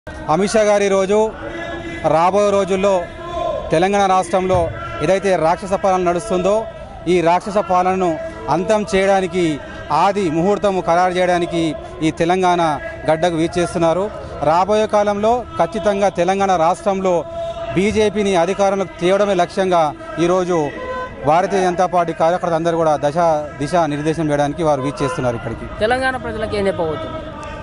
అమిత్ షా గారు ఈరోజు రాబోయే రోజుల్లో తెలంగాణ రాష్ట్రంలో ఏదైతే రాక్షస పాలన నడుస్తుందో ఈ రాక్షస పాలనను అంతం చేయడానికి ఆది ముహూర్తం ఖరారు చేయడానికి ఈ తెలంగాణ గడ్డకు వీచేస్తున్నారు రాబోయే కాలంలో ఖచ్చితంగా తెలంగాణ రాష్ట్రంలో బీజేపీని అధికారంలోకి తేవడమే లక్ష్యంగా ఈరోజు భారతీయ జనతా పార్టీ కార్యకర్తలు అందరూ కూడా దశ దిశ నిర్దేశం చేయడానికి వారు వీచేస్తున్నారు ఇక్కడికి తెలంగాణ ప్రజలకు ఏం చెప్పబోతుంది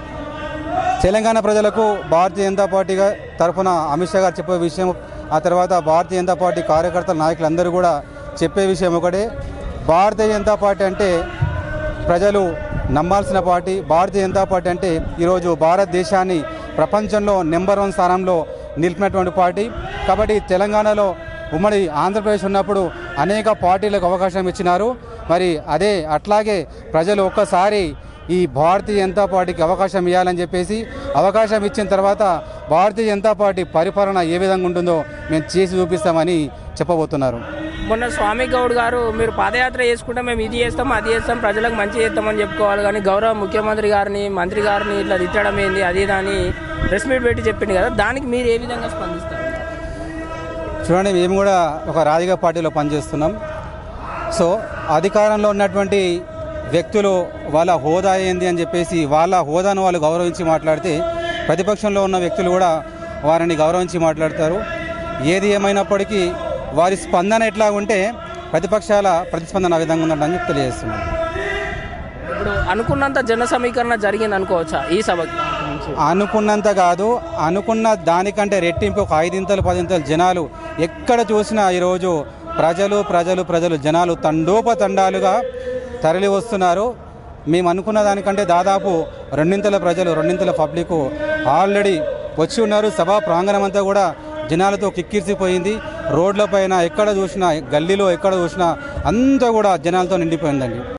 తెలంగాణ ప్రజలకు భారతీయ జనతా పార్టీ గా- తరఫున అమిత్ షా గారు చెప్పే విషయం ఆ తర్వాత భారతీయ జనతా పార్టీ కార్యకర్తల నాయకులందరూ కూడా చెప్పే విషయం ఒకటే భారతీయ జనతా పార్టీ అంటే ప్రజలు నమ్మాల్సిన పార్టీ భారతీయ జనతా పార్టీ అంటే ఈరోజు భారతదేశాన్ని ప్రపంచంలో నెంబర్ వన్ స్థానంలో నిలిపినటువంటి పార్టీ కాబట్టి తెలంగాణలో ఉమ్మడి ఆంధ్రప్రదేశ్ ఉన్నప్పుడు అనేక పార్టీలకు అవకాశం ఇచ్చినారు మరి అదే అట్లాగే ప్రజలు ఒక్కసారి ఈ భారతీయ జనతా పార్టీకి అవకాశం ఇవ్వాలని చెప్పేసి అవకాశం ఇచ్చిన తర్వాత భారతీయ జనతా పార్టీ పరిపాలన ఏ విధంగా ఉంటుందో మేము చేసి చూపిస్తామని చెప్పబోతున్నారు మొన్న స్వామి గౌడ్ గారు మీరు పాదయాత్ర చేసుకుంటే మేము ఇది చేస్తాం అది చేస్తాం ప్రజలకు మంచి చేస్తామని చెప్పుకోవాలి కానీ గౌరవ ముఖ్యమంత్రి గారిని మంత్రి గారిని ఇట్లా తిట్టడం ఏంది అది ఇది అని ప్రెస్ మీట్ పెట్టి చెప్పింది కదా దానికి మీరు ఏ విధంగా స్పందిస్తారు చూడండి మేము కూడా ఒక రాజకీయ పార్టీలో పనిచేస్తున్నాం సో అధికారంలో ఉన్నటువంటి వ్యక్తులు వాళ్ళ హోదా ఏంది అని చెప్పేసి వాళ్ళ హోదాను వాళ్ళు గౌరవించి మాట్లాడితే ప్రతిపక్షంలో ఉన్న వ్యక్తులు కూడా వారిని గౌరవించి మాట్లాడతారు ఏది ఏమైనప్పటికీ వారి స్పందన ఎట్లా ఉంటే ప్రతిపక్షాల ప్రతిస్పందన ఆ విధంగా ఉందని చెప్పి తెలియజేస్తున్నాను ఇప్పుడు అనుకున్నంత జన సమీకరణ జరిగింది అనుకోవచ్చా ఈ సభకి నుంచి అనుకున్నంత కాదు అనుకున్న దానికంటే రెట్టింపు ఒక ఐదింతలు పదింతలు జనాలు ఎక్కడ చూసినా ఈరోజు ప్రజలు ప్రజలు ప్రజలు జనాలు తండోపతండాలుగా తరలి వస్తున్నారు మేము అనుకున్న దానికంటే దాదాపు రెండింతల ప్రజలు రెండింతల పబ్లిక్ ఆల్రెడీ వచ్చి ఉన్నారు సభా ప్రాంగణం అంతా కూడా జనాలతో కిక్కిరిసిపోయింది రోడ్లపైన ఎక్కడ చూసినా గల్లీలో ఎక్కడ చూసినా అంతా కూడా జనాలతో నిండిపోయిందండి